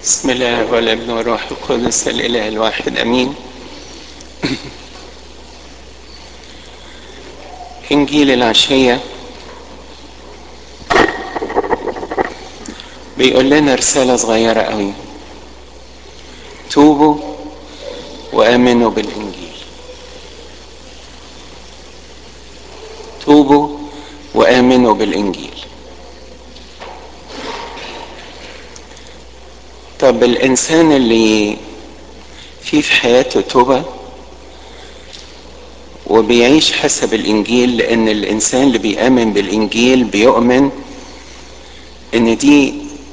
بسم الله والابن والروح القدس الاله الواحد امين انجيل العشيه بيقول لنا رساله صغيره قوي توبوا وامنوا بالانجيل توبوا وامنوا بالانجيل طب الانسان اللي فيه في حياته توبه وبيعيش حسب الانجيل لان الانسان اللي بيامن بالانجيل بيؤمن ان دي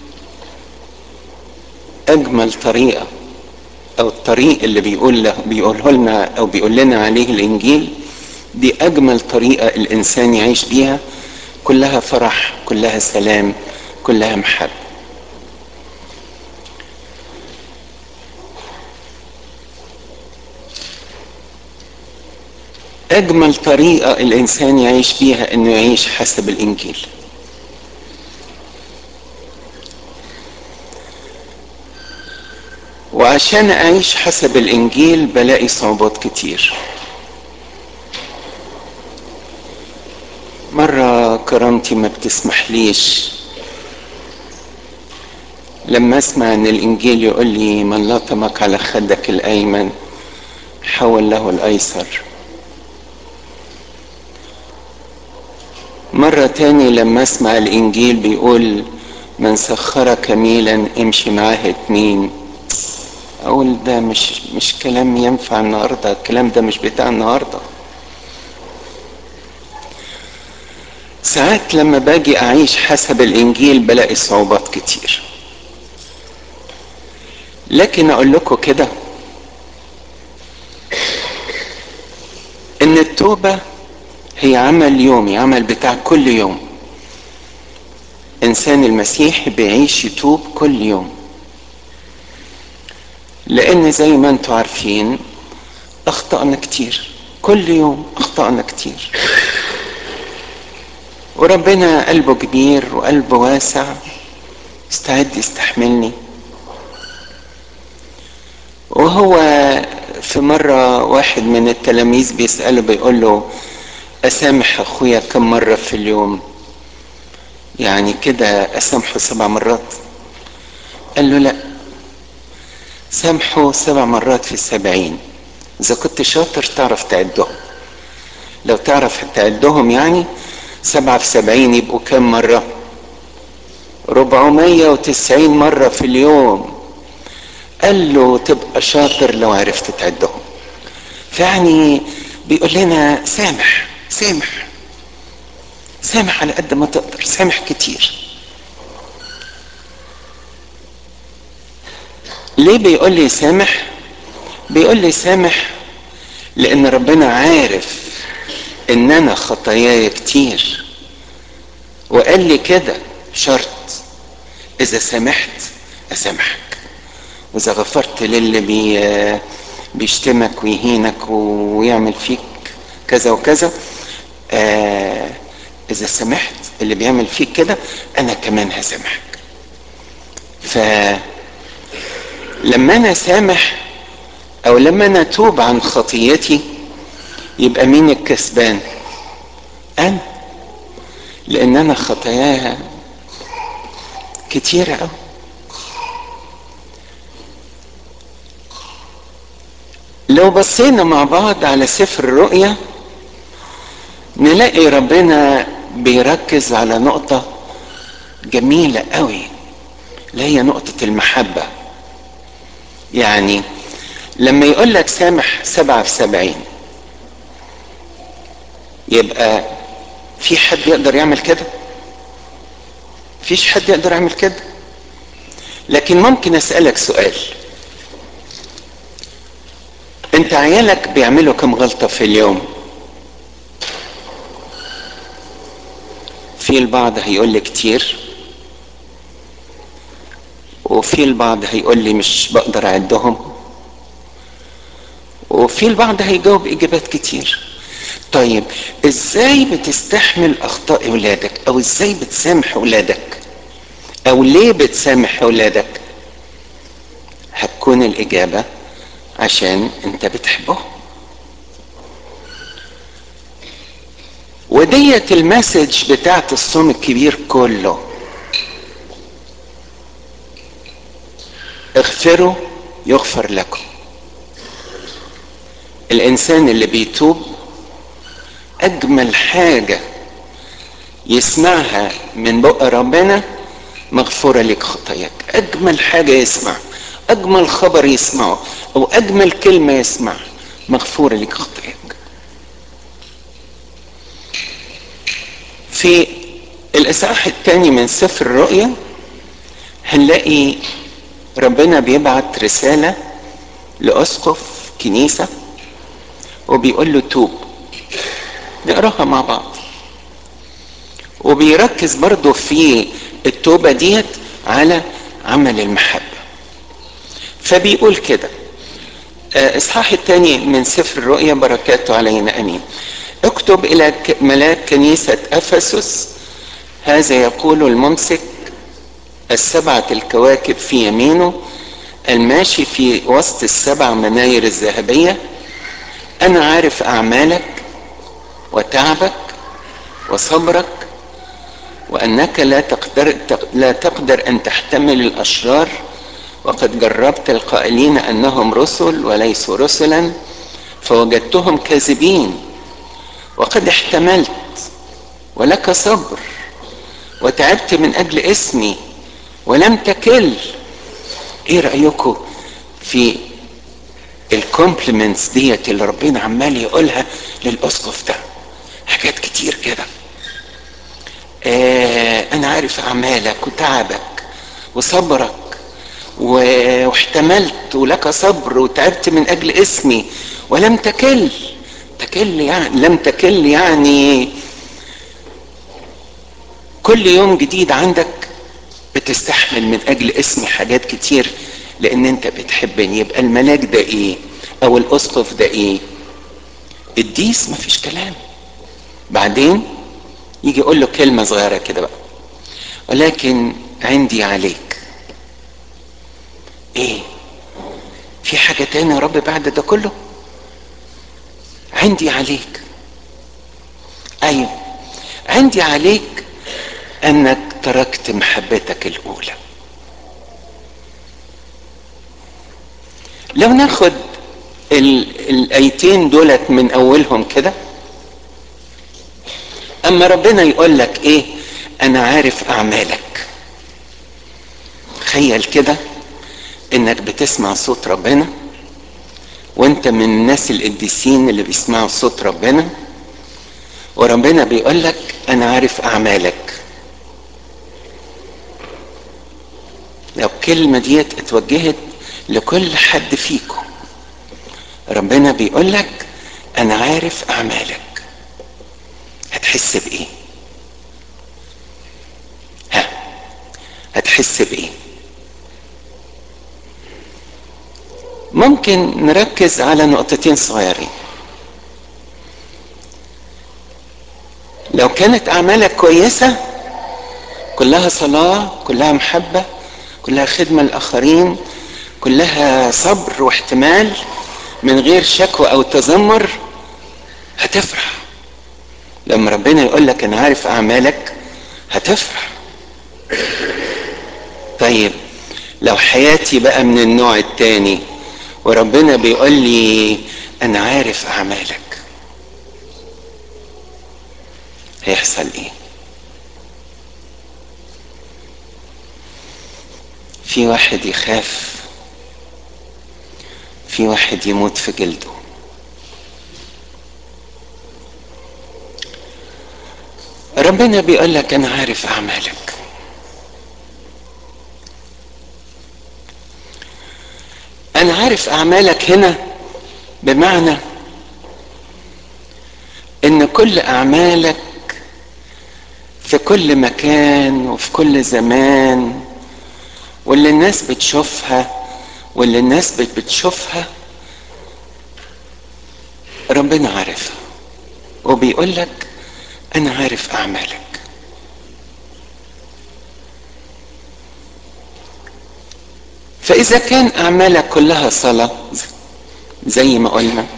اجمل طريقه او الطريق اللي بيقول له بيقوله لنا او بيقول لنا عليه الانجيل دي اجمل طريقه الانسان يعيش بيها كلها فرح كلها سلام كلها محبه اجمل طريقه الانسان يعيش بيها انه يعيش حسب الانجيل وعشان اعيش حسب الانجيل بلاقي صعوبات كتير مرة كرامتي ما بتسمحليش لما اسمع ان الانجيل يقول لي من لطمك على خدك الايمن حول له الايسر مرة تاني لما اسمع الانجيل بيقول من سخرك ميلا امشي معاه اتنين اقول ده مش مش كلام ينفع النهارده الكلام ده مش بتاع النهارده ساعات لما باجي اعيش حسب الانجيل بلاقي صعوبات كتير لكن اقول لكم كده ان التوبه هي عمل يومي عمل بتاع كل يوم انسان المسيح بيعيش يتوب كل يوم لان زي ما انتم عارفين اخطأنا كتير كل يوم اخطأنا كتير وربنا قلبه كبير وقلبه واسع استعد يستحملني وهو في مرة واحد من التلاميذ بيسأله بيقول له أسامح أخويا كم مرة في اليوم يعني كده أسامحه سبع مرات قال له لا سامحه سبع مرات في السبعين إذا كنت شاطر تعرف تعدهم لو تعرف تعدهم يعني سبعة في سبعين يبقوا كم مرة ربعمية وتسعين مرة في اليوم قال له تبقى شاطر لو عرفت تعدهم فيعني بيقول لنا سامح سامح سامح على قد ما تقدر سامح كتير ليه بيقول لي سامح بيقول لي سامح لان ربنا عارف ان انا خطاياي كتير وقال لي كده شرط اذا سامحت اسامحك واذا غفرت للي بي بيشتمك ويهينك ويعمل فيك كذا وكذا آه اذا سمحت اللي بيعمل فيك كده انا كمان هسامحك ف لما انا سامح او لما انا اتوب عن خطيتي يبقى مين الكسبان انا لان انا خطاياها كتيره قوي لو بصينا مع بعض على سفر الرؤيا نلاقي ربنا بيركز على نقطة جميلة قوي اللي هي نقطة المحبة يعني لما يقول لك سامح سبعة في سبعين يبقى في حد يقدر يعمل كده فيش حد يقدر يعمل كده لكن ممكن اسألك سؤال انت عيالك بيعملوا كم غلطة في اليوم في البعض هيقول لي كتير وفي البعض هيقول لي مش بقدر اعدهم وفي البعض هيجاوب اجابات كتير طيب ازاي بتستحمل اخطاء اولادك او ازاي بتسامح اولادك او ليه بتسامح اولادك تكون الإجابة عشان أنت بتحبه وديت المسج بتاعت الصوم الكبير كله اغفروا يغفر لكم الانسان اللي بيتوب اجمل حاجه يسمعها من بق ربنا مغفوره لك خطاياك اجمل حاجه يسمع اجمل خبر يسمعه او اجمل كلمه يسمع مغفوره لك خطاياك في الاصحاح الثاني من سفر الرؤيا هنلاقي ربنا بيبعت رساله لاسقف كنيسه وبيقول له توب نقراها مع بعض وبيركز برضو في التوبة ديت على عمل المحبة فبيقول كده اصحاح الثاني من سفر الرؤيا بركاته علينا امين اكتب الى ملاك كنيسة افسس هذا يقول الممسك السبعة الكواكب في يمينه الماشي في وسط السبع مناير الذهبيه انا عارف اعمالك وتعبك وصبرك وانك لا تقدر لا تقدر ان تحتمل الاشرار وقد جربت القائلين انهم رسل وليسوا رسلا فوجدتهم كاذبين وقد احتملت ولك صبر وتعبت من اجل اسمي ولم تكل ايه رايكم في الكومبلمنتس ديت اللي ربنا عمال يقولها للاسقف ده حاجات كتير كده آه انا عارف اعمالك وتعبك وصبرك واحتملت ولك صبر وتعبت من اجل اسمي ولم تكل تكل يعني لم تكل يعني كل يوم جديد عندك بتستحمل من اجل اسمي حاجات كتير لان انت بتحبني يبقى الملاك ده ايه او الاسقف ده ايه الديس مفيش كلام بعدين يجي يقول له كلمه صغيره كده بقى ولكن عندي عليك ايه في حاجه تاني يا رب بعد ده كله عندي عليك ايوه عندي عليك انك تركت محبتك الاولى لو ناخد الايتين دولت من اولهم كده اما ربنا يقول لك ايه انا عارف اعمالك تخيل كده انك بتسمع صوت ربنا وانت من الناس القديسين اللي بيسمعوا صوت ربنا وربنا بيقول لك انا عارف اعمالك لو الكلمة ديت اتوجهت لكل حد فيكم ربنا بيقول لك انا عارف اعمالك هتحس بايه ها هتحس بايه ممكن نركز على نقطتين صغيرين لو كانت اعمالك كويسه كلها صلاه كلها محبه كلها خدمه للاخرين كلها صبر واحتمال من غير شكوى او تذمر هتفرح لما ربنا يقول لك انا عارف اعمالك هتفرح طيب لو حياتي بقى من النوع التاني وربنا بيقول لي انا عارف اعمالك هيحصل ايه في واحد يخاف في واحد يموت في جلده ربنا بيقول لك انا عارف اعمالك انا عارف اعمالك هنا بمعنى ان كل اعمالك في كل مكان وفي كل زمان واللي الناس بتشوفها واللي الناس بتشوفها ربنا عارفها وبيقول لك انا عارف اعمالك فاذا كان اعمالك كلها صلاه زي ما قلنا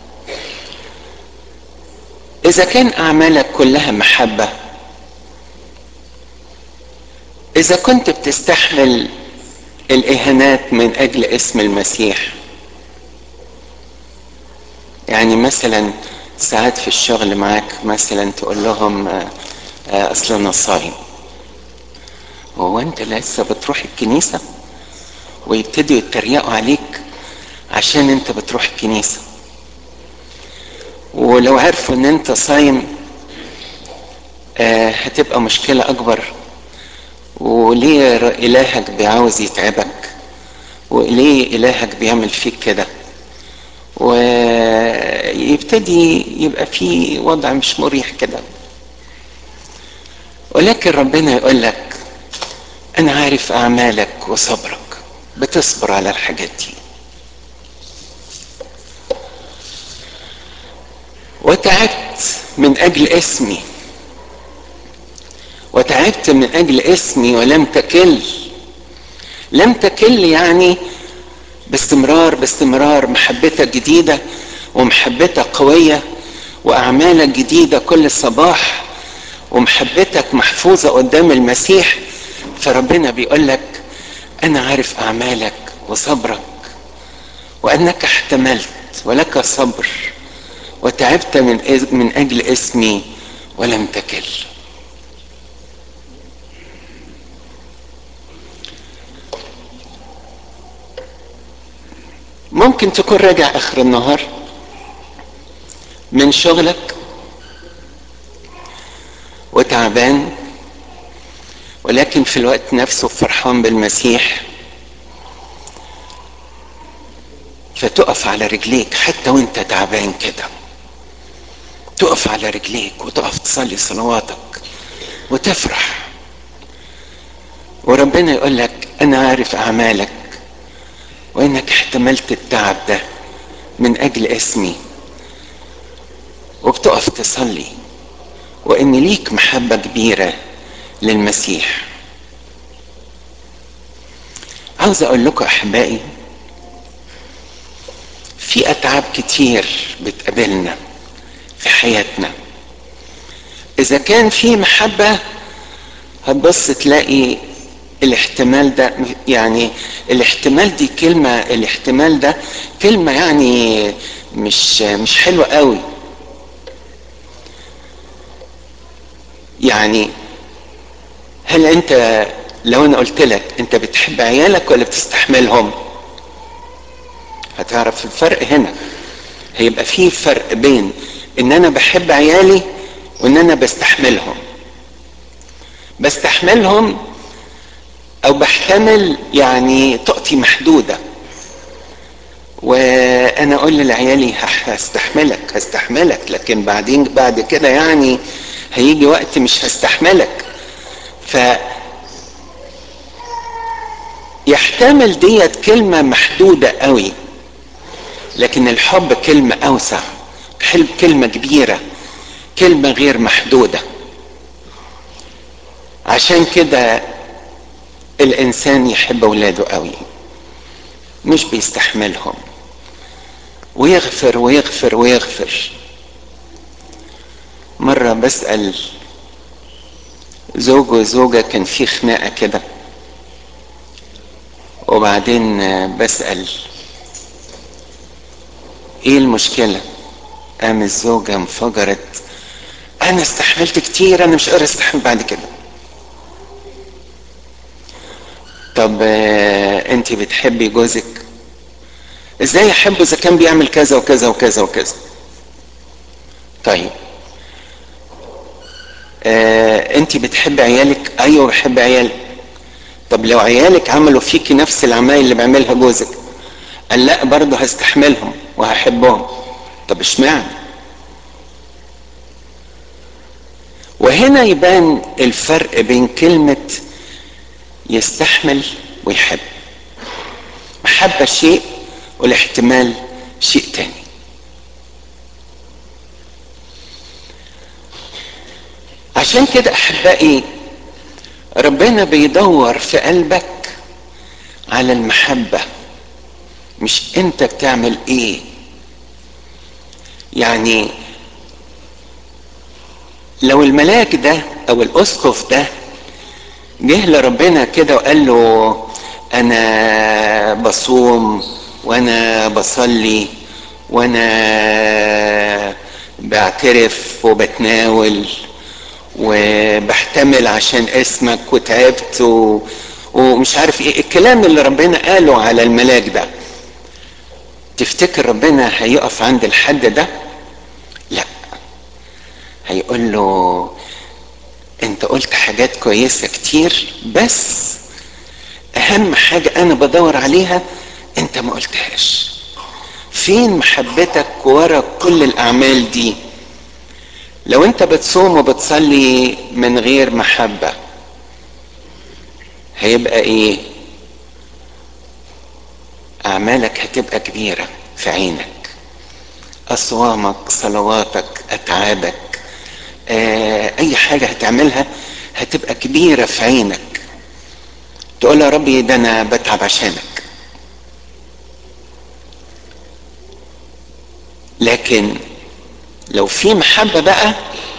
اذا كان اعمالك كلها محبه اذا كنت بتستحمل الاهانات من اجل اسم المسيح يعني مثلا ساعات في الشغل معاك مثلا تقول لهم اصل انا صايم هو انت لسه بتروح الكنيسه ويبتدوا يتريقوا عليك عشان انت بتروح الكنيسه ولو عرفوا ان انت صايم آه هتبقى مشكله اكبر وليه الهك بيعاوز يتعبك وليه الهك بيعمل فيك كده ويبتدي يبقى في وضع مش مريح كده ولكن ربنا يقول لك انا عارف اعمالك وصبرك بتصبر على الحاجات دي وتعبت من اجل اسمي وتعبت من اجل اسمي ولم تكل لم تكل يعني باستمرار باستمرار محبتك جديدة ومحبتك قوية وأعمالك جديدة كل صباح ومحبتك محفوظة قدام المسيح فربنا بيقول لك أنا عارف أعمالك وصبرك وأنك احتملت ولك صبر وتعبت من من أجل اسمي ولم تكل ممكن تكون راجع اخر النهار من شغلك وتعبان ولكن في الوقت نفسه فرحان بالمسيح فتقف على رجليك حتى وانت تعبان كده تقف على رجليك وتقف تصلي صلواتك وتفرح وربنا يقول لك انا عارف اعمالك وانك احتملت التعب ده من اجل اسمي وبتقف تصلي وان ليك محبة كبيرة للمسيح عاوز اقول لكم احبائي في اتعاب كتير بتقابلنا في حياتنا اذا كان في محبة هتبص تلاقي الاحتمال ده يعني الاحتمال دي كلمة الاحتمال ده كلمة يعني مش مش حلوة قوي يعني هل انت لو انا قلت لك انت بتحب عيالك ولا بتستحملهم هتعرف الفرق هنا هيبقى في فرق بين ان انا بحب عيالي وان انا بستحملهم بستحملهم او بحتمل يعني طاقتي محدودة وانا اقول لعيالي هستحملك هستحملك لكن بعدين بعد كده يعني هيجي وقت مش هستحملك ف يحتمل ديت كلمة محدودة قوي لكن الحب كلمة اوسع كلمة كبيرة كلمة غير محدودة عشان كده الانسان يحب اولاده قوي مش بيستحملهم ويغفر ويغفر ويغفر مرة بسأل زوج وزوجة كان في خناقة كده وبعدين بسأل ايه المشكلة قام الزوجة انفجرت انا استحملت كتير انا مش قادر استحمل بعد كده طب انت بتحبي جوزك ازاي احبه اذا كان بيعمل كذا وكذا وكذا وكذا طيب آه انت بتحبي عيالك ايوه بحب عيالي طب لو عيالك عملوا فيكي نفس العمايل اللي بيعملها جوزك قال لا برضه هستحملهم وهحبهم طب اشمعنى وهنا يبان الفرق بين كلمة يستحمل ويحب محبة شيء والاحتمال شيء تاني عشان كده احبائي ربنا بيدور في قلبك على المحبة مش انت بتعمل ايه يعني لو الملاك ده او الاسقف ده جه لربنا كده وقال له انا بصوم وانا بصلي وانا بعترف وبتناول وبحتمل عشان اسمك وتعبت و... ومش عارف ايه الكلام اللي ربنا قاله على الملاك ده تفتكر ربنا هيقف عند الحد ده لا هيقول له انت قلت حاجات كويسة كتير بس اهم حاجة انا بدور عليها انت ما قلتهاش فين محبتك ورا كل الاعمال دي لو انت بتصوم وبتصلي من غير محبة هيبقى ايه اعمالك هتبقى كبيرة في عينك اصوامك صلواتك اتعابك آه اي حاجة هتعملها هتبقى كبيرة في عينك تقول يا ربي ده انا بتعب عشانك لكن لو في محبة بقى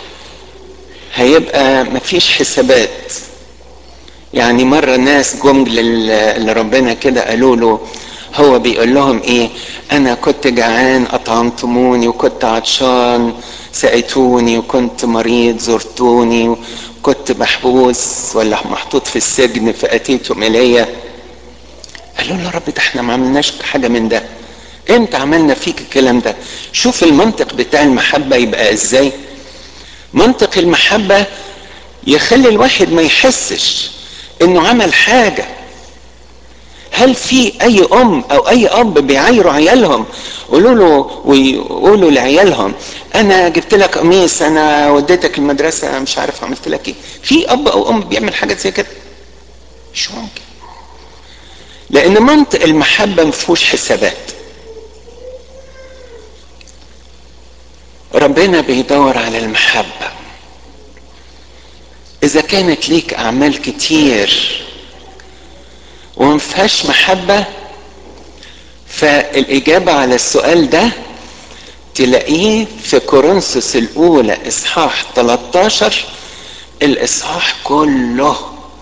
هيبقى مفيش حسابات يعني مرة ناس جم لربنا كده قالوا له هو بيقول لهم ايه انا كنت جعان اطعمتموني وكنت عطشان سقيتوني وكنت مريض زرتوني وكنت محبوس ولا محطوط في السجن فاتيتم الي قالوا له رب ده احنا ما عملناش حاجه من ده امتى عملنا فيك الكلام ده شوف المنطق بتاع المحبه يبقى ازاي منطق المحبه يخلي الواحد ما يحسش انه عمل حاجه هل في اي ام او اي اب بيعايروا عيالهم قولوا له ويقولوا لعيالهم انا جبت لك قميص انا وديتك المدرسه مش عارف عملت لك ايه في اب او ام بيعمل حاجات زي كده مش ممكن لان منطق المحبه ما فيهوش حسابات ربنا بيدور على المحبه اذا كانت ليك اعمال كتير وما فيهاش محبة فالإجابة على السؤال ده تلاقيه في كورنثوس الأولى إصحاح 13 الإصحاح كله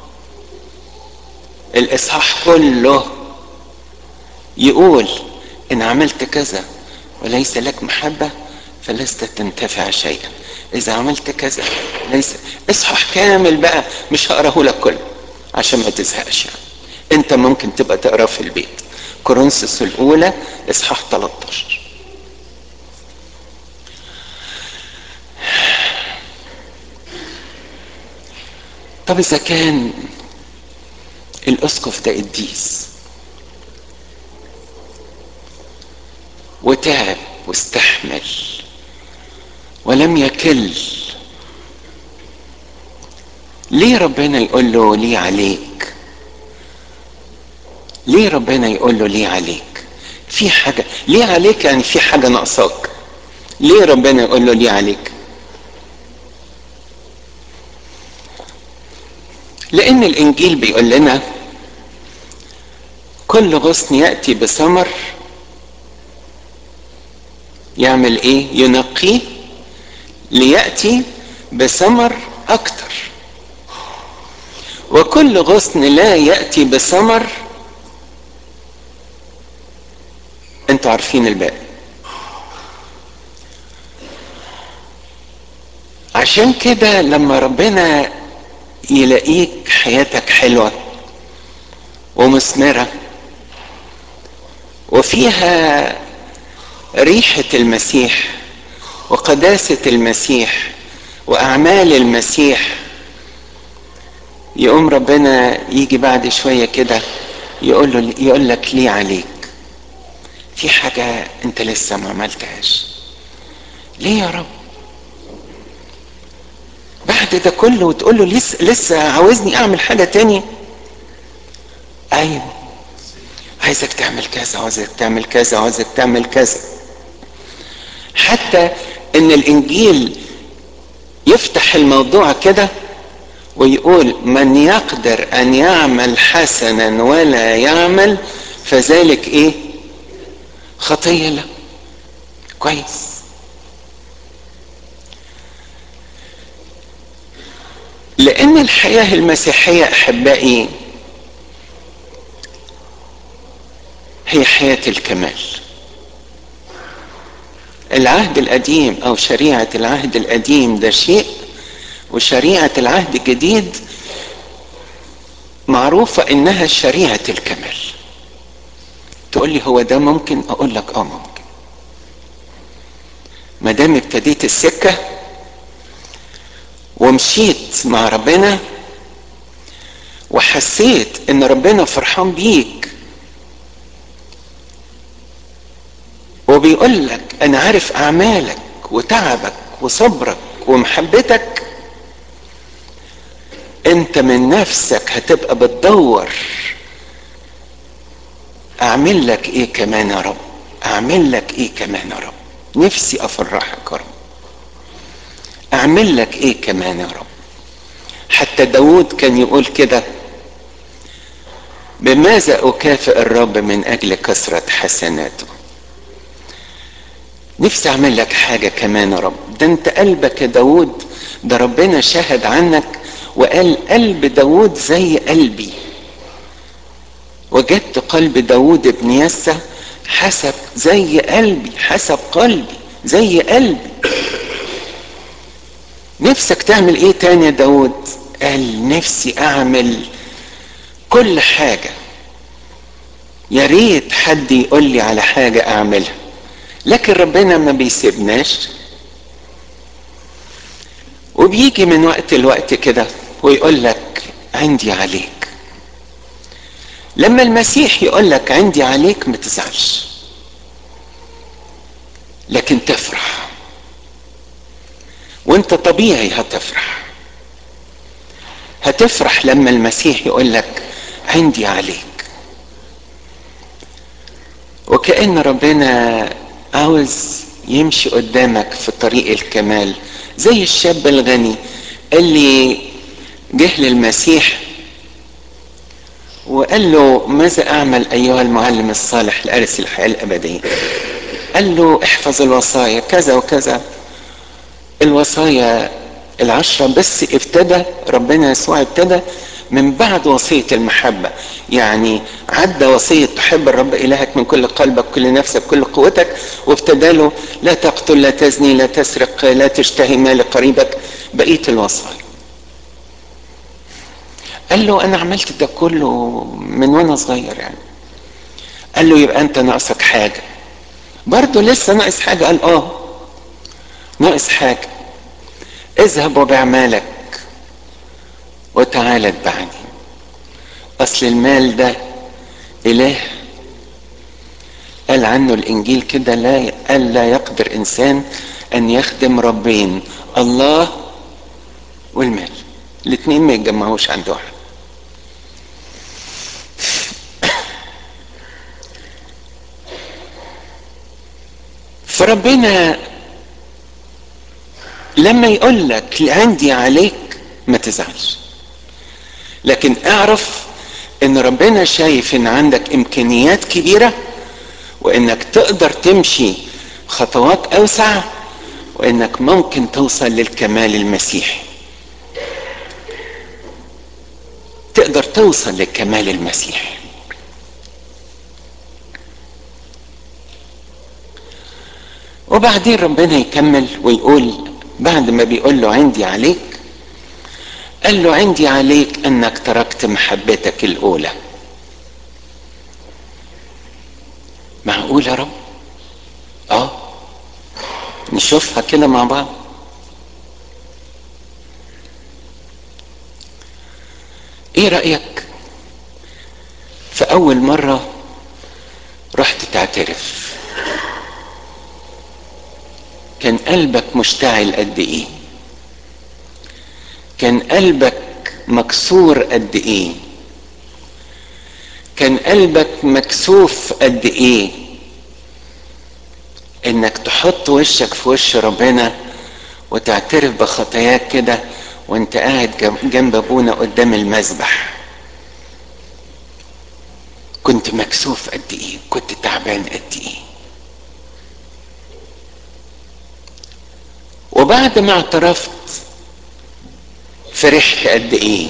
الإصحاح كله يقول إن عملت كذا وليس لك محبة فلست تنتفع شيئا إذا عملت كذا ليس إصحاح كامل بقى مش هقراه لك كله عشان ما تزهقش يعني انت ممكن تبقى تقراه في البيت كورنثوس الاولى اصحاح 13 طب اذا كان الاسقف ده قديس وتعب واستحمل ولم يكل ليه ربنا يقول له ليه عليك ليه ربنا يقول له ليه عليك في حاجة ليه عليك يعني في حاجة ناقصاك ليه ربنا يقول له ليه عليك لان الانجيل بيقول لنا كل غصن ياتي بثمر يعمل ايه ينقيه لياتي بثمر اكتر وكل غصن لا ياتي بثمر انتوا عارفين الباقي عشان كده لما ربنا يلاقيك حياتك حلوة ومثمرة وفيها ريحة المسيح وقداسة المسيح وأعمال المسيح يقوم ربنا يجي بعد شوية كده يقول له يقول لك ليه عليك في حاجة انت لسه ما عملتهاش ليه يا رب بعد ده كله وتقول له لسه لسه عاوزني اعمل حاجة تاني ايوه عايزك تعمل كذا عاوزك تعمل كذا عاوزك تعمل كذا حتى ان الانجيل يفتح الموضوع كده ويقول من يقدر ان يعمل حسنا ولا يعمل فذلك ايه خطيه له كويس لان الحياه المسيحيه احبائي هي حياه الكمال العهد القديم او شريعه العهد القديم ده شيء وشريعه العهد الجديد معروفه انها شريعه الكمال تقول لي هو ده ممكن اقول لك اه ممكن ما دام ابتديت السكه ومشيت مع ربنا وحسيت ان ربنا فرحان بيك وبيقول لك انا عارف اعمالك وتعبك وصبرك ومحبتك انت من نفسك هتبقى بتدور اعمل لك ايه كمان يا رب اعمل لك ايه كمان يا رب نفسي افرحك يا رب اعمل لك ايه كمان يا رب حتى داود كان يقول كده بماذا اكافئ الرب من اجل كثرة حسناته نفسي اعمل لك حاجة كمان يا رب ده انت قلبك يا داود ده ربنا شهد عنك وقال قلب داود زي قلبي وجدت قلب داود ابن يسى حسب زي قلبي حسب قلبي زي قلبي نفسك تعمل ايه تاني يا داود قال نفسي اعمل كل حاجة يا ريت حد يقول لي على حاجة اعملها لكن ربنا ما بيسيبناش وبيجي من وقت لوقت كده ويقول لك عندي عليك لما المسيح يقول لك عندي عليك ما تزعلش لكن تفرح وانت طبيعي هتفرح هتفرح لما المسيح يقول لك عندي عليك وكأن ربنا عاوز يمشي قدامك في طريق الكمال زي الشاب الغني اللي جه للمسيح وقال له ماذا اعمل ايها المعلم الصالح لارث الحياه الابديه قال له احفظ الوصايا كذا وكذا الوصايا العشرة بس ابتدى ربنا يسوع ابتدى من بعد وصية المحبة يعني عدى وصية تحب الرب إلهك من كل قلبك كل نفسك كل قوتك وابتدى له لا تقتل لا تزني لا تسرق لا تشتهي مال قريبك بقية الوصايا قال له أنا عملت ده كله من وأنا صغير يعني قال له يبقى أنت ناقصك حاجة برضه لسه ناقص حاجة قال آه ناقص حاجة اذهب وبيع مالك وتعالى اتبعني اصل المال ده اله قال عنه الانجيل كده لا قال لا يقدر انسان ان يخدم ربين الله والمال الاثنين ما يتجمعوش عند واحد فربنا لما يقول لك عندي عليك ما تزعلش لكن اعرف ان ربنا شايف ان عندك امكانيات كبيره وانك تقدر تمشي خطوات اوسع وانك ممكن توصل للكمال المسيحي تقدر توصل للكمال المسيحي وبعدين ربنا يكمل ويقول بعد ما بيقول له عندي عليك قال له عندي عليك انك تركت محبتك الاولى معقول يا رب اه نشوفها كده مع بعض ايه رايك في اول مره رحت تعترف كان قلبك مشتعل قد ايه كان قلبك مكسور قد ايه كان قلبك مكسوف قد ايه انك تحط وشك في وش ربنا وتعترف بخطاياك كده وانت قاعد جنب ابونا قدام المذبح كنت مكسوف قد ايه كنت تعبان قد ايه وبعد ما اعترفت فرحت قد ايه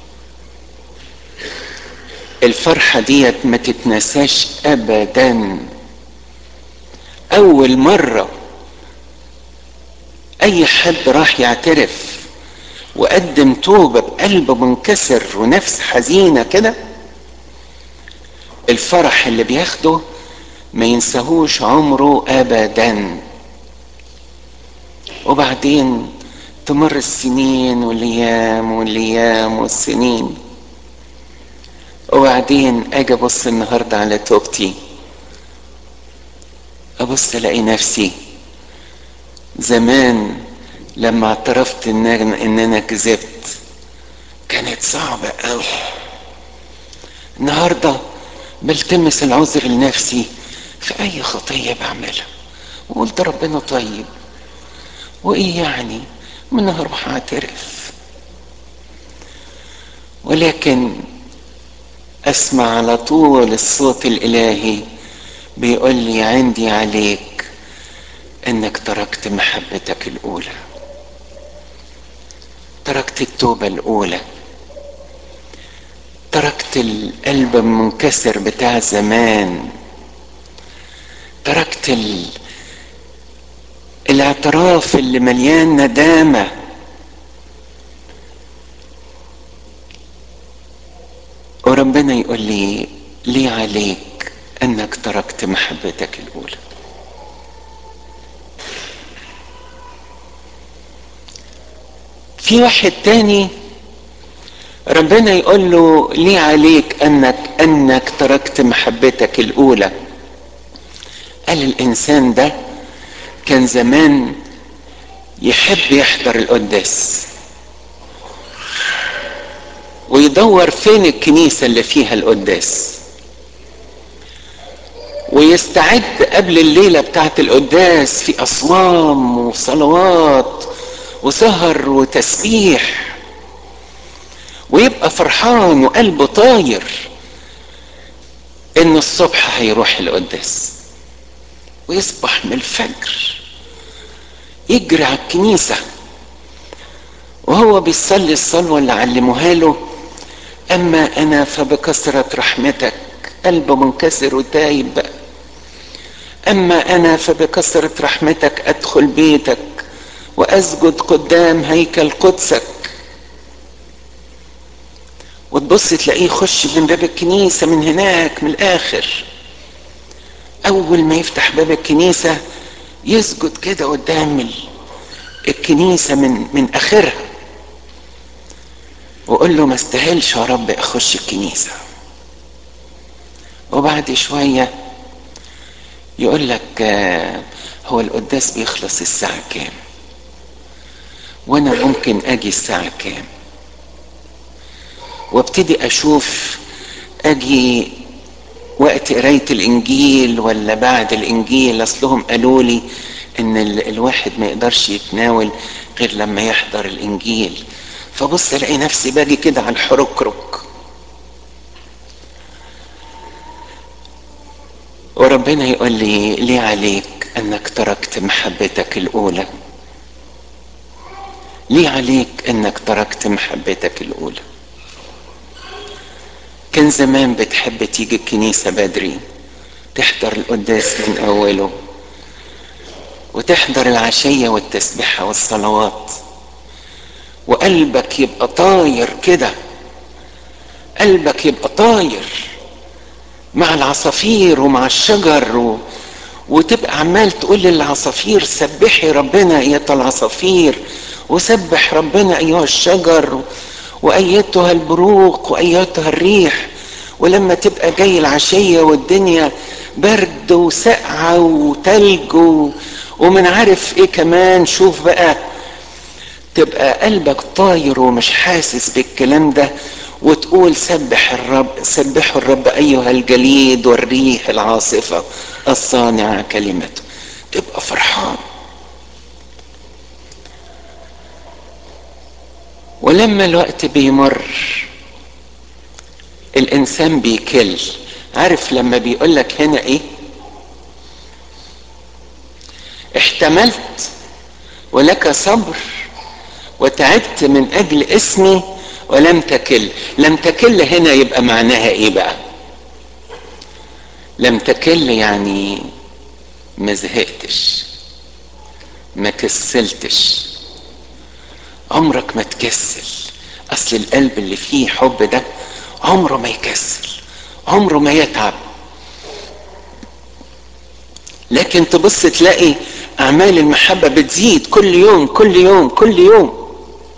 الفرحة ديت ما تتنساش ابدا اول مرة اي حد راح يعترف وقدم توبة بقلب منكسر ونفس حزينة كده الفرح اللي بياخده ما ينساهوش عمره ابدا وبعدين تمر السنين والايام والايام والسنين وبعدين اجي ابص النهارده على توبتي ابص الاقي نفسي زمان لما اعترفت ان انا, إن أنا كذبت كانت صعبة قوي النهاردة بلتمس العذر لنفسي في اي خطية بعملها وقلت ربنا طيب وايه يعني من هروح اعترف ولكن اسمع على طول الصوت الالهي بيقول لي عندي عليك انك تركت محبتك الاولى تركت التوبه الاولى تركت القلب المنكسر بتاع زمان تركت ال... الاعتراف اللي مليان ندامه وربنا يقول لي ليه عليك انك تركت محبتك الاولى في واحد تاني ربنا يقول له ليه عليك انك انك تركت محبتك الاولى قال الانسان ده كان زمان يحب يحضر القداس ويدور فين الكنيسه اللي فيها القداس ويستعد قبل الليله بتاعت القداس في اصوام وصلوات وسهر وتسبيح ويبقى فرحان وقلبه طاير ان الصبح هيروح القداس ويصبح من الفجر يجري على الكنيسه وهو بيصلي الصلوه اللي علموها له اما انا فبكثره رحمتك قلبه منكسر وتايب بقى اما انا فبكثره رحمتك ادخل بيتك واسجد قدام هيكل قدسك وتبص تلاقيه يخش من باب الكنيسه من هناك من الاخر اول ما يفتح باب الكنيسه يسجد كده قدام الكنيسه من من اخرها وقول له ما استاهلش يا رب اخش الكنيسه وبعد شويه يقول لك هو القداس بيخلص الساعه كام وانا ممكن اجي الساعه كام وابتدي اشوف اجي وقت قرايه الانجيل ولا بعد الانجيل اصلهم قالوا لي ان الواحد ما يقدرش يتناول غير لما يحضر الانجيل فبص الاقي نفسي باجي كده على الحركرك وربنا يقول لي ليه عليك انك تركت محبتك الاولى ليه عليك انك تركت محبتك الاولى كان زمان بتحب تيجي الكنيسة بدري تحضر القداس من أوله وتحضر العشية والتسبيحة والصلوات وقلبك يبقى طاير كده قلبك يبقى طاير مع العصافير ومع الشجر و... وتبقى عمال تقول للعصافير سبحي ربنا ايتها العصافير وسبح ربنا ايها الشجر وايتها البروق وايتها الريح ولما تبقى جاي العشية والدنيا برد وسقعة وتلج و... ومن عارف ايه كمان شوف بقى تبقى قلبك طاير ومش حاسس بالكلام ده وتقول سبح الرب سبحوا الرب ايها الجليد والريح العاصفة الصانعة كلمته تبقى فرحان ولما الوقت بيمر الانسان بيكل عارف لما بيقولك هنا ايه احتملت ولك صبر وتعبت من اجل اسمي ولم تكل لم تكل هنا يبقى معناها ايه بقى لم تكل يعني ما زهقتش ما كسلتش عمرك ما تكسل اصل القلب اللي فيه حب ده عمره ما يكسل عمره ما يتعب لكن تبص تلاقي اعمال المحبه بتزيد كل يوم كل يوم كل يوم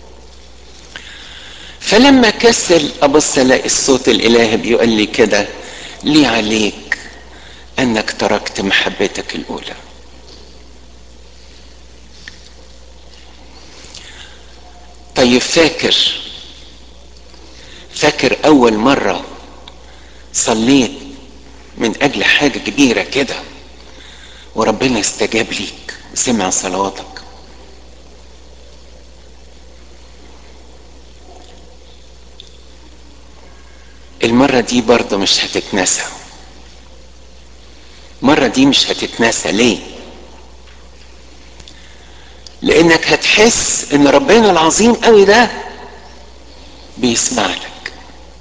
فلما كسل ابص الاقي الصوت الالهي بيقول لي كده لي عليك انك تركت محبتك الاولى طيب فاكر فاكر اول مره صليت من اجل حاجه كبيره كده وربنا استجاب ليك وسمع صلواتك المرة دي برضه مش هتتنسى المرة دي مش هتتنسى ليه لانك هتحس ان ربنا العظيم قوي ده بيسمع لك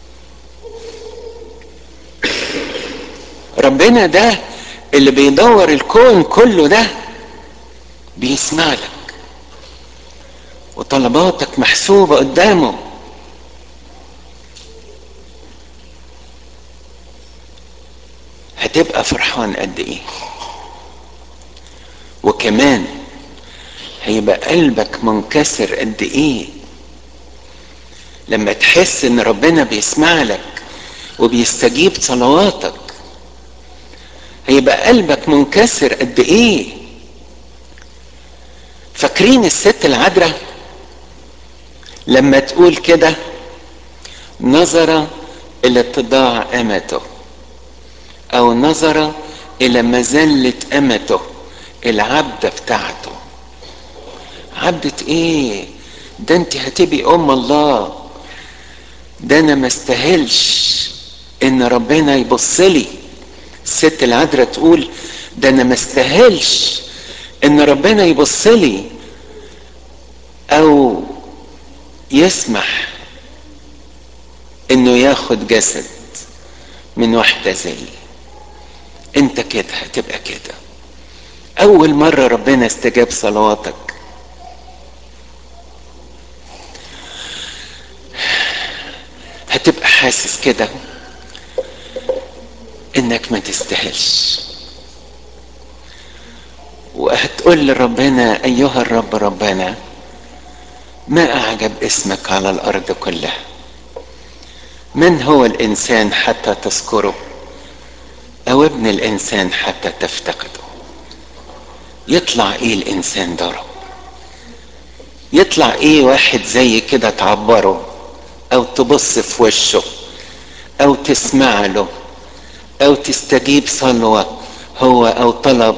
ربنا ده اللي بيدور الكون كله ده بيسمع لك وطلباتك محسوبة قدامه هتبقى فرحان قد ايه وكمان هيبقى قلبك منكسر قد ايه لما تحس ان ربنا بيسمع لك وبيستجيب صلواتك هيبقى قلبك منكسر قد ايه فاكرين الست العذراء لما تقول كده نظر الى اتضاع امته او نظر الى مذلة امته العبدة بتاعته عبدة ايه ده انت هتبقي ام الله ده انا ما استاهلش ان ربنا يبص لي الست العذراء تقول ده انا ما استاهلش ان ربنا يبص لي او يسمح انه ياخد جسد من واحدة زيي انت كده هتبقى كده اول مرة ربنا استجاب صلواتك هتبقى حاسس كده انك ما تستاهلش وهتقول لربنا ايها الرب ربنا ما اعجب اسمك على الارض كلها من هو الانسان حتى تذكره او ابن الانسان حتى تفتقده يطلع ايه الانسان ده رب يطلع ايه واحد زي كده تعبره او تبص في وشه او تسمع له او تستجيب صلوة هو او طلب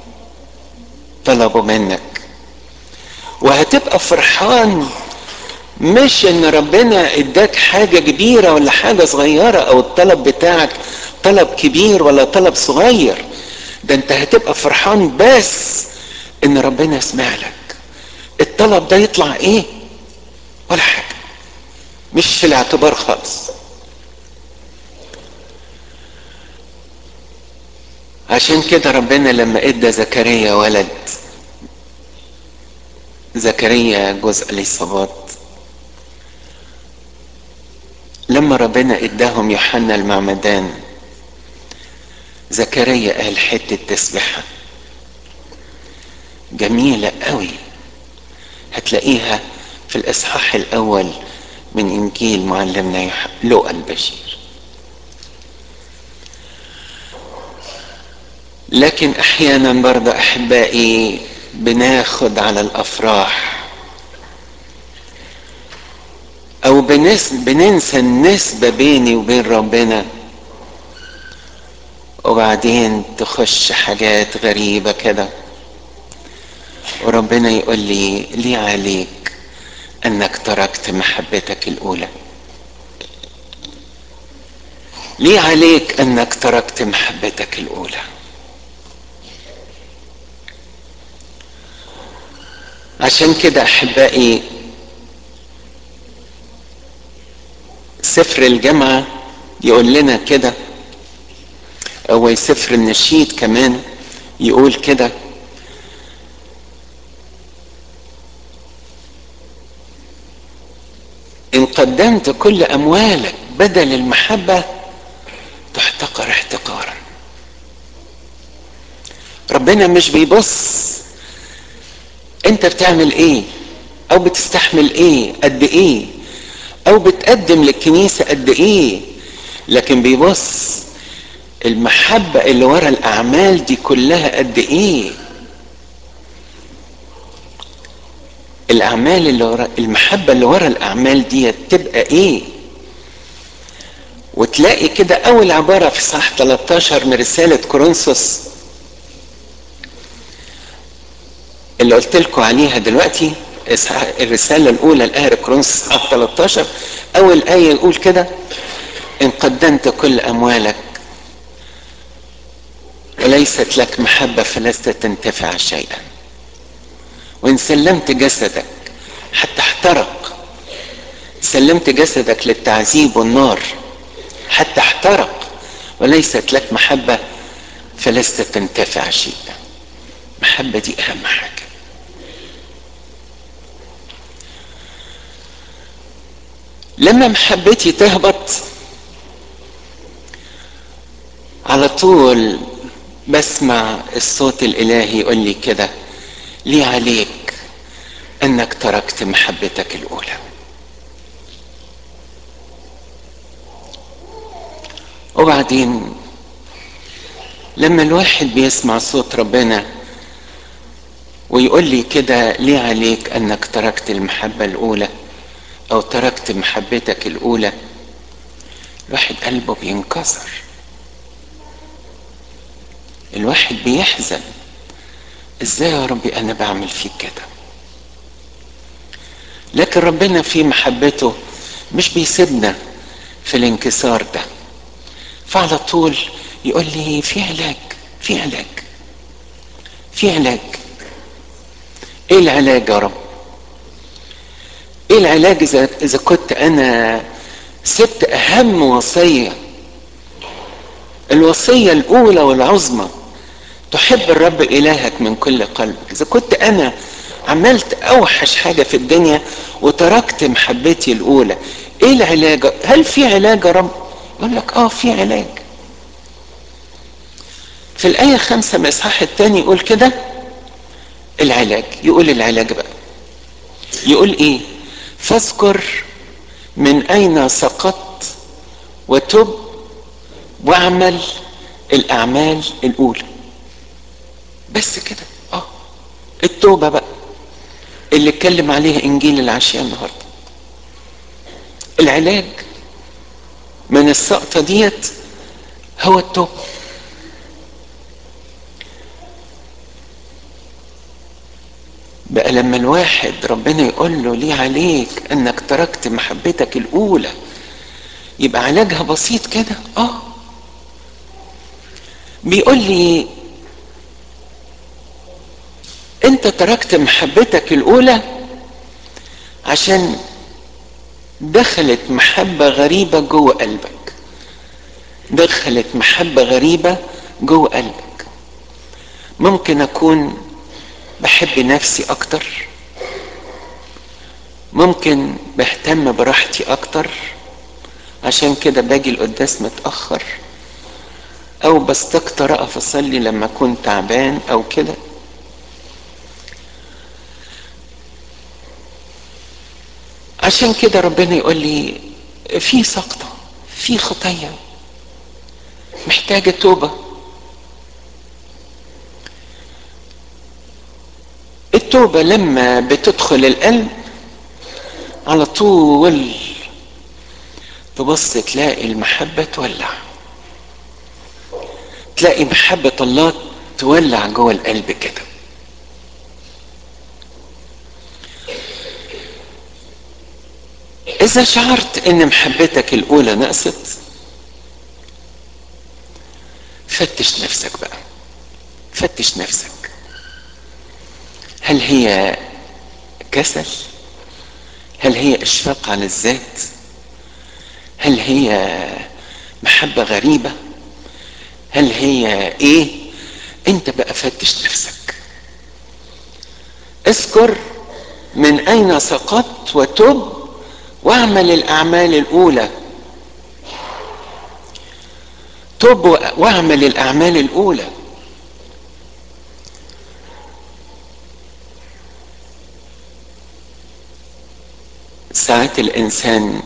طلبه منك وهتبقى فرحان مش ان ربنا اداك حاجة كبيرة ولا حاجة صغيرة او الطلب بتاعك طلب كبير ولا طلب صغير ده انت هتبقى فرحان بس ان ربنا يسمع لك الطلب ده يطلع ايه ولا حاجة مش في الاعتبار خالص عشان كده ربنا لما ادى زكريا ولد زكريا جزء اليصابات لما ربنا اداهم يوحنا المعمدان زكريا قال حتة تسبحة جميلة قوي هتلاقيها في الإصحاح الأول من إنجيل معلمنا لوقا البشير لكن أحيانا برضه أحبائي بناخد على الأفراح أو بنس بننسى النسبة بيني وبين ربنا وبعدين تخش حاجات غريبة كده وربنا يقول لي ليه عليك انك تركت محبتك الاولى ليه عليك انك تركت محبتك الاولى عشان كده احبائي سفر الجامعة يقول لنا كده او سفر النشيد كمان يقول كده ان قدمت كل اموالك بدل المحبة تحتقر احتقارا ربنا مش بيبص انت بتعمل ايه او بتستحمل ايه قد ايه او بتقدم للكنيسة قد ايه لكن بيبص المحبة اللي ورا الاعمال دي كلها قد ايه الاعمال اللي ورا المحبة اللي ورا الاعمال دي تبقى ايه وتلاقي كده اول عبارة في صح 13 من رسالة كورنثوس اللي قلت لكم عليها دلوقتي الرسالة الأولى الآية كورنثوس 13 أول آية يقول كده إن قدمت كل أموالك وليست لك محبة فلست تنتفع شيئا وإن سلمت جسدك حتى احترق سلمت جسدك للتعذيب والنار حتى احترق وليست لك محبة فلست تنتفع شيئا محبة دي أهم حاجة لما محبتي تهبط على طول بسمع الصوت الالهي يقول لي كده ليه عليك انك تركت محبتك الاولى وبعدين لما الواحد بيسمع صوت ربنا ويقول لي كده ليه عليك انك تركت المحبه الاولى او تركت محبتك الاولى الواحد قلبه بينكسر الواحد بيحزن ازاي يا ربي انا بعمل فيك كده لكن ربنا في محبته مش بيسيبنا في الانكسار ده فعلى طول يقول لي في علاج في علاج في علاج ايه العلاج يا رب ايه العلاج اذا اذا كنت انا سبت اهم وصيه الوصيه الاولى والعظمى تحب الرب الهك من كل قلبك اذا كنت انا عملت اوحش حاجه في الدنيا وتركت محبتي الاولى ايه العلاج هل في علاج يا رب يقول لك اه في علاج في الآية خمسة من الإصحاح الثاني يقول كده العلاج يقول العلاج بقى يقول إيه فاذكر من أين سقطت وتب واعمل الأعمال الأولى بس كده اه التوبة بقى اللي اتكلم عليها إنجيل العشية النهاردة العلاج من السقطة ديت هو التوبة بقى لما الواحد ربنا يقول له ليه عليك انك تركت محبتك الاولى يبقى علاجها بسيط كده اه بيقول لي انت تركت محبتك الاولى عشان دخلت محبة غريبة جوه قلبك دخلت محبة غريبة جوه قلبك ممكن اكون بحب نفسي اكتر ممكن بهتم براحتي اكتر عشان كده باجي القداس متاخر او بستكتر اقف اصلي لما اكون تعبان او كده عشان كده ربنا يقول لي في سقطه في خطيه محتاجه توبه التوبة لما بتدخل القلب على طول تبص تلاقي المحبة تولع تلاقي محبة الله تولع جوه القلب كده اذا شعرت ان محبتك الاولى نقصت فتش نفسك بقى فتش نفسك هل هي كسل هل هي اشفاق على الذات هل هي محبة غريبة هل هي ايه انت بقى فتش نفسك اذكر من اين سقطت وتب واعمل الاعمال الاولى تب واعمل الاعمال الاولى ساعات الانسان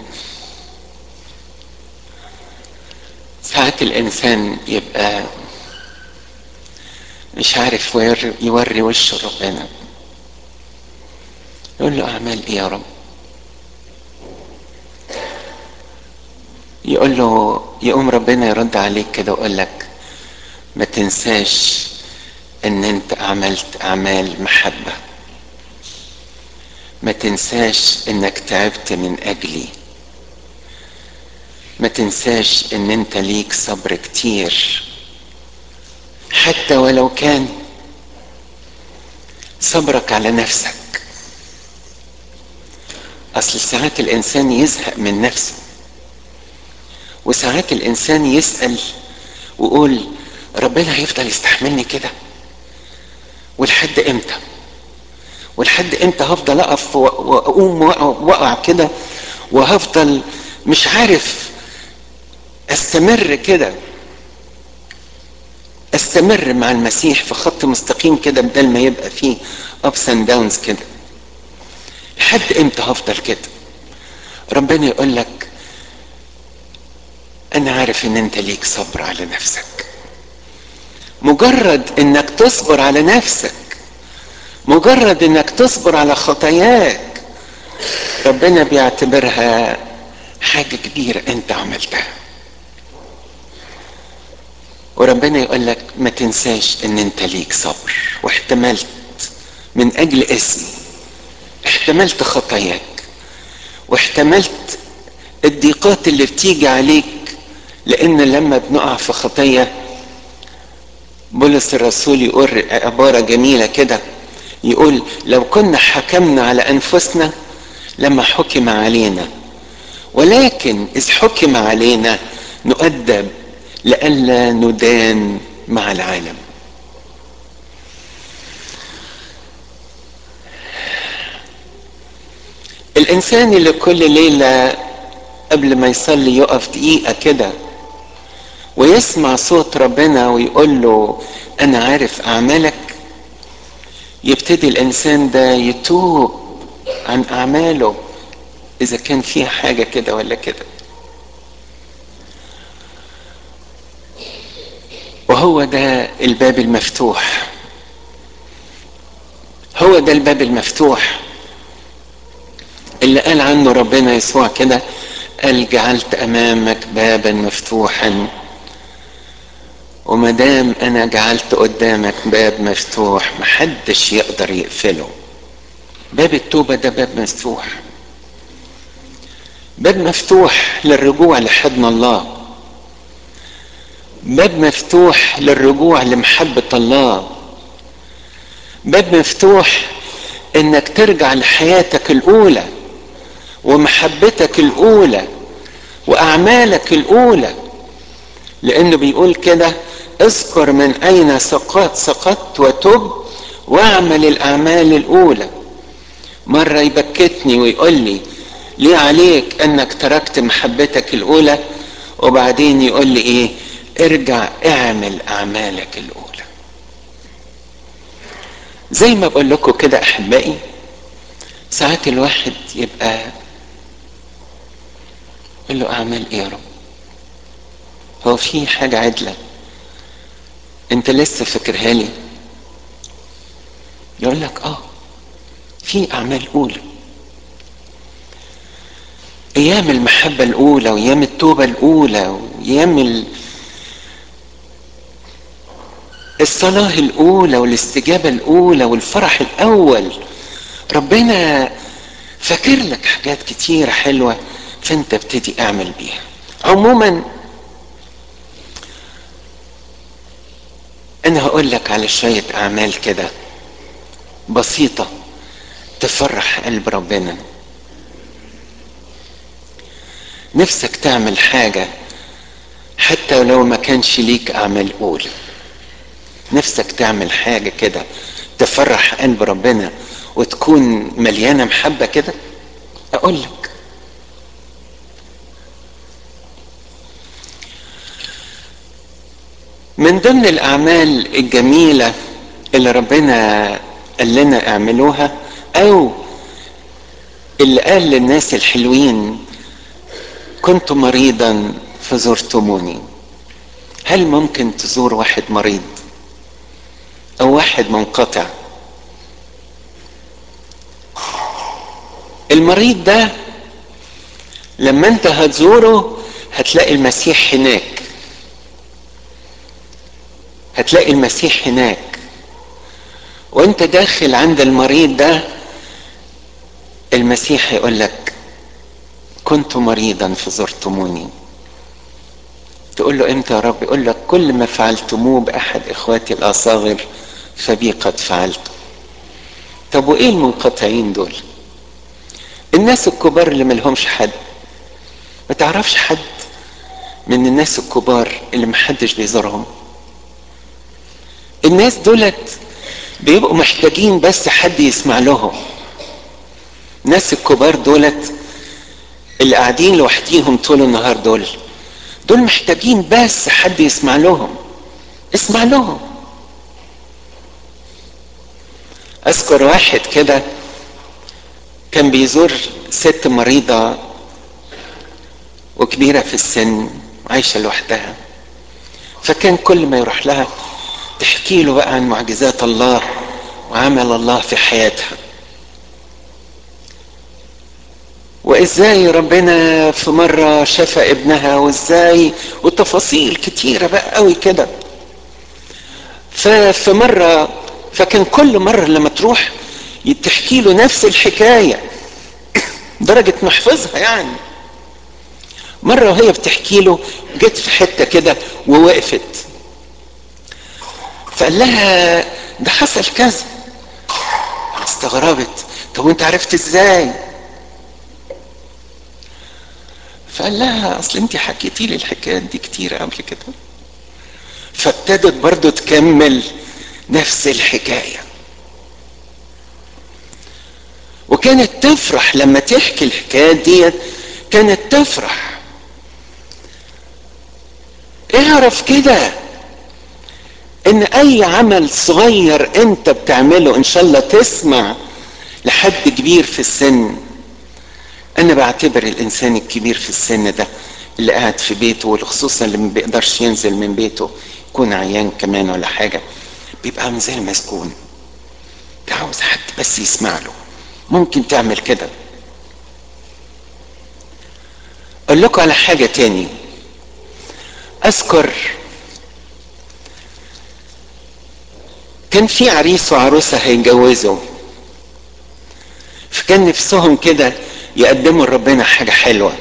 ساعات الانسان يبقى مش عارف يوري وشه ربنا يقول له اعمال ايه يا رب يقول له يقوم ربنا يرد عليك كده ويقول لك ما تنساش ان انت عملت اعمال محبه ما تنساش انك تعبت من اجلي ما تنساش ان انت ليك صبر كتير حتى ولو كان صبرك على نفسك اصل ساعات الانسان يزهق من نفسه وساعات الانسان يسال ويقول ربنا هيفضل يستحملني كده ولحد امتى ولحد امتى هفضل اقف واقوم واقع كده وهفضل مش عارف استمر كده استمر مع المسيح في خط مستقيم كده بدل ما يبقى فيه ups and downs كده لحد امتى هفضل كده ربنا يقول لك انا عارف ان انت ليك صبر على نفسك مجرد انك تصبر على نفسك مجرد انك تصبر على خطاياك ربنا بيعتبرها حاجة كبيرة انت عملتها وربنا يقول لك ما تنساش ان انت ليك صبر واحتملت من اجل اسمي احتملت خطاياك واحتملت الضيقات اللي بتيجي عليك لان لما بنقع في خطيه بولس الرسول يقول عباره جميله كده يقول لو كنا حكمنا على انفسنا لما حكم علينا ولكن اذ حكم علينا نؤدب لئلا ندان مع العالم الانسان اللي كل ليله قبل ما يصلي يقف دقيقه كده ويسمع صوت ربنا ويقول له انا عارف اعمالك يبتدي الانسان ده يتوب عن اعماله اذا كان فيها حاجه كده ولا كده وهو ده الباب المفتوح هو ده الباب المفتوح اللي قال عنه ربنا يسوع كده قال جعلت امامك بابا مفتوحا وما دام انا جعلت قدامك باب مفتوح محدش يقدر يقفله باب التوبة ده باب مفتوح باب مفتوح للرجوع لحضن الله باب مفتوح للرجوع لمحبة الله باب مفتوح انك ترجع لحياتك الاولى ومحبتك الاولى واعمالك الاولى لانه بيقول كده اذكر من اين سقطت سقطت وتب واعمل الاعمال الاولى مره يبكتني ويقول لي ليه عليك انك تركت محبتك الاولى وبعدين يقول لي ايه ارجع اعمل اعمالك الاولى زي ما بقول لكم كده احبائي ساعات الواحد يبقى يقول له اعمل ايه يا رب هو في حاجة عدلة انت لسه فاكرها لي يقول لك اه في اعمال اولى ايام المحبة الاولى وايام التوبة الاولى وايام ال... الصلاة الاولى والاستجابة الاولى والفرح الاول ربنا فاكر لك حاجات كتيرة حلوة فانت ابتدي اعمل بيها عموما انا هقول لك على شوية اعمال كده بسيطة تفرح قلب ربنا نفسك تعمل حاجة حتى لو ما كانش ليك اعمال اولى نفسك تعمل حاجة كده تفرح قلب ربنا وتكون مليانة محبة كده اقول لك من ضمن الاعمال الجميلة اللي ربنا قال لنا اعملوها او اللي قال للناس الحلوين كنت مريضا فزرتموني هل ممكن تزور واحد مريض او واحد منقطع المريض ده لما انت هتزوره هتلاقي المسيح هناك هتلاقي المسيح هناك وانت داخل عند المريض ده المسيح يقول لك كنت مريضا فزرتموني تقول له امتى يا رب يقول لك كل ما فعلتموه باحد اخواتي الاصاغر فبي قد فعلته طب وايه المنقطعين دول الناس الكبار اللي ملهمش حد ما تعرفش حد من الناس الكبار اللي محدش بيزورهم الناس دولت بيبقوا محتاجين بس حد يسمع لهم الناس الكبار دولت اللي قاعدين لوحديهم طول النهار دول دول محتاجين بس حد يسمع لهم اسمع لهم اذكر واحد كده كان بيزور ست مريضة وكبيرة في السن عايشة لوحدها فكان كل ما يروح لها تحكي له بقى عن معجزات الله وعمل الله في حياتها وازاي ربنا في مرة شفى ابنها وازاي وتفاصيل كتيرة بقى قوي كده ففي مرة فكان كل مرة لما تروح تحكي له نفس الحكاية درجة محفظها يعني مرة وهي بتحكي له جت في حتة كده ووقفت فقال لها ده حصل كذا استغربت طب وانت عرفت ازاي فقال لها اصل انت حكيتي لي الحكايات دي كتير قبل كده فابتدت برضو تكمل نفس الحكايه وكانت تفرح لما تحكي الحكايات ديت كانت تفرح اعرف كده ان اي عمل صغير انت بتعمله ان شاء الله تسمع لحد كبير في السن انا بعتبر الانسان الكبير في السن ده اللي قاعد في بيته وخصوصا اللي ما بيقدرش ينزل من بيته يكون عيان كمان ولا حاجه بيبقى عامل زي المسكون عاوز حد بس يسمع له ممكن تعمل كده اقول لكم على حاجه تاني اذكر كان في عريس وعروسه هيتجوزوا فكان نفسهم كده يقدموا لربنا حاجه حلوه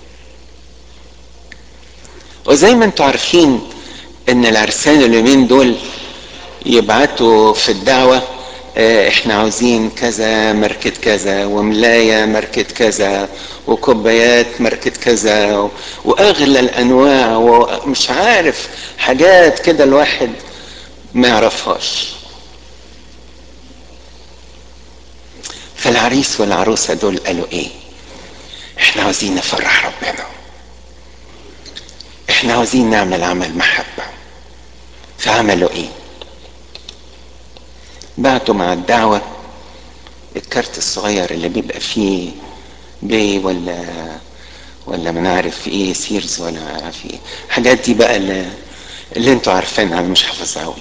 وزي ما انتم عارفين ان العرسان اليومين دول يبعتوا في الدعوه اه احنا عاوزين كذا ماركة كذا وملاية ماركة كذا وكوبايات ماركة كذا واغلى الانواع ومش عارف حاجات كده الواحد ما يعرفهاش فالعريس والعروسة دول قالوا ايه احنا عاوزين نفرح ربنا احنا عاوزين نعمل عمل محبة فعملوا ايه بعتوا مع الدعوة الكارت الصغير اللي بيبقى فيه بي ولا ولا ما نعرف ايه سيرز ولا ما عارف ايه الحاجات دي بقى اللي, اللي انتوا عارفينها انا مش حافظها قوي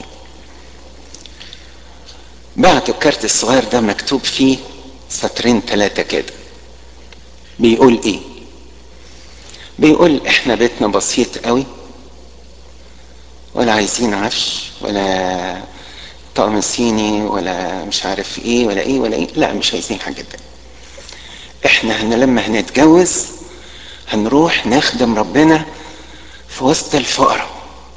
بعتوا الكارت الصغير ده مكتوب فيه سطرين ثلاثة كده بيقول ايه بيقول احنا بيتنا بسيط قوي ولا عايزين عفش ولا طقم صيني ولا مش عارف ايه ولا ايه ولا ايه لا مش عايزين حاجة ده احنا هن لما هنتجوز هنروح نخدم ربنا في وسط الفقراء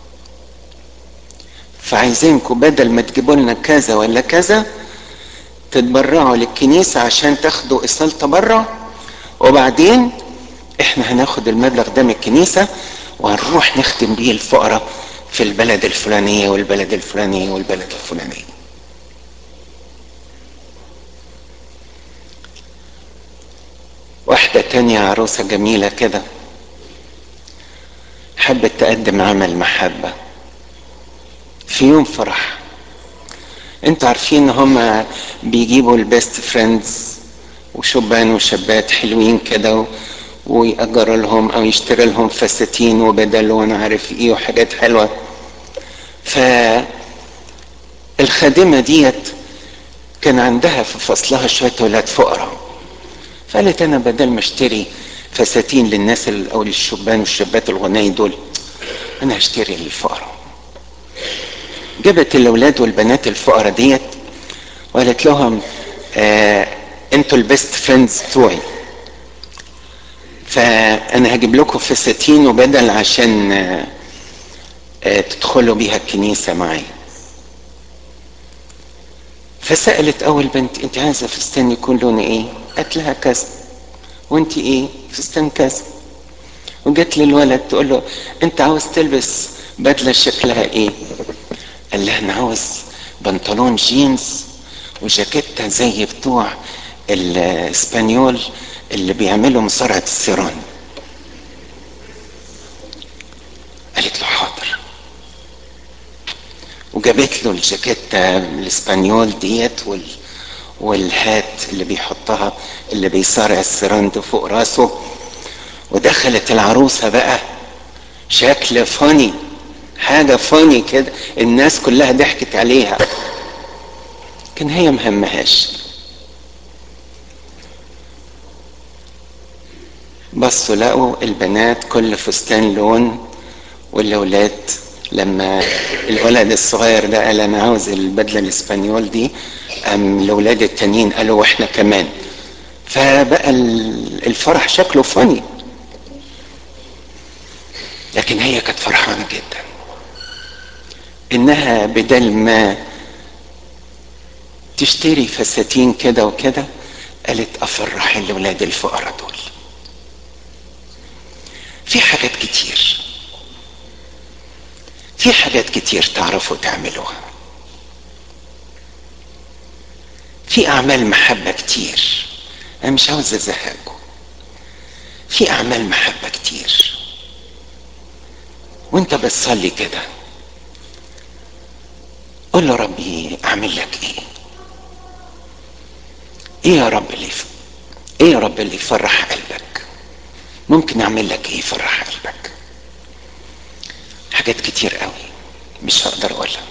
فعايزينكم بدل ما تجيبوا لنا كذا ولا كذا تتبرعوا للكنيسة عشان تاخدوا إيصال تبرع وبعدين احنا هناخد المبلغ ده من الكنيسة وهنروح نخدم بيه الفقراء في البلد الفلانية والبلد الفلانية والبلد الفلانية واحدة تانية عروسة جميلة كده حبت تقدم عمل محبة في يوم فرح انتوا عارفين ان هما بيجيبوا البيست فريندز وشبان وشابات حلوين كده ويأجروا لهم او يشتري لهم فساتين وبدل وانا عارف ايه وحاجات حلوة فالخادمة ديت كان عندها في فصلها شوية ولاد فقراء فقالت انا بدل ما اشتري فساتين للناس او للشبان والشابات الغني دول انا هشتري للفقراء جابت الاولاد والبنات الفقراء ديت وقالت لهم آه انتوا البيست فريندز بتوعي فانا هجيب لكم فساتين وبدل عشان آه آه تدخلوا بيها الكنيسة معي فسألت أول بنت أنت عايزة فستان يكون لونه إيه؟ قالت لها كذا وأنت إيه؟ فستان كذا وجت للولد تقول له أنت عاوز تلبس بدلة شكلها إيه؟ قال لها أنا عاوز بنطلون جينز وجاكيتة زي بتوع الاسبانيول اللي بيعملوا مصارعة السيران قالت له حاضر وجابت له الجاكيتة الاسبانيول ديت وال والهات اللي بيحطها اللي بيصارع السيران ده فوق راسه ودخلت العروسة بقى شكل فاني حاجة فاني كده الناس كلها ضحكت عليها لكن هي مهمهاش بصوا لقوا البنات كل فستان لون والاولاد لما الولد الصغير ده قال انا عاوز البدله الاسبانيول دي ام الاولاد التانيين قالوا واحنا كمان فبقى الفرح شكله فاني لكن هي كانت فرحانه جدا انها بدل ما تشتري فساتين كده وكده قالت افرح الاولاد الفقراء دول في حاجات كتير في حاجات كتير تعرفوا تعملوها في اعمال محبة كتير انا مش عاوز ازهقكم في اعمال محبة كتير وانت بتصلي كده قول له ربي اعمل لك ايه ايه يا رب اللي ف... ايه يا رب اللي يفرح قلبك ممكن اعمل لك ايه يفرح قلبك حاجات كتير قوي مش هقدر اقولها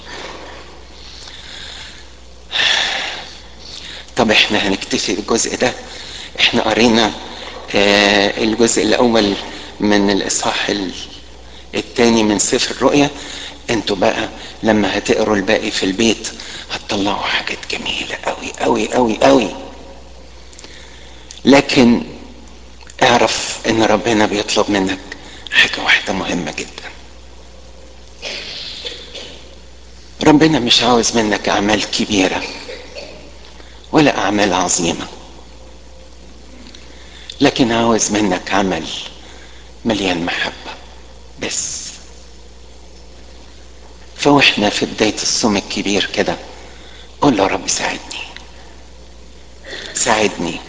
طب احنا هنكتفي بالجزء ده احنا قرينا آه الجزء الاول من الاصحاح الثاني من سفر الرؤيا انتوا بقى لما هتقروا الباقي في البيت هتطلعوا حاجات جميله قوي قوي قوي قوي لكن اعرف ان ربنا بيطلب منك حاجه واحده مهمه جدا ربنا مش عاوز منك اعمال كبيره ولا اعمال عظيمه لكن عاوز منك عمل مليان محبه بس فواحنا في بدايه الصوم الكبير كده قول له رب ساعدني ساعدني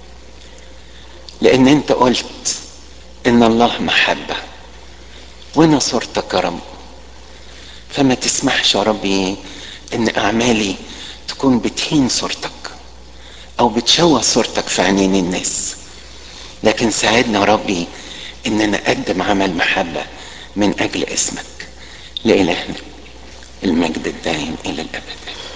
لان انت قلت ان الله محبه وانا صورتك يا رب فما تسمحش يا ربي ان اعمالي تكون بتهين صورتك او بتشوه صورتك في عينين الناس لكن ساعدنا يا ربي ان انا اقدم عمل محبه من اجل اسمك لالهنا المجد الدائم الى الابد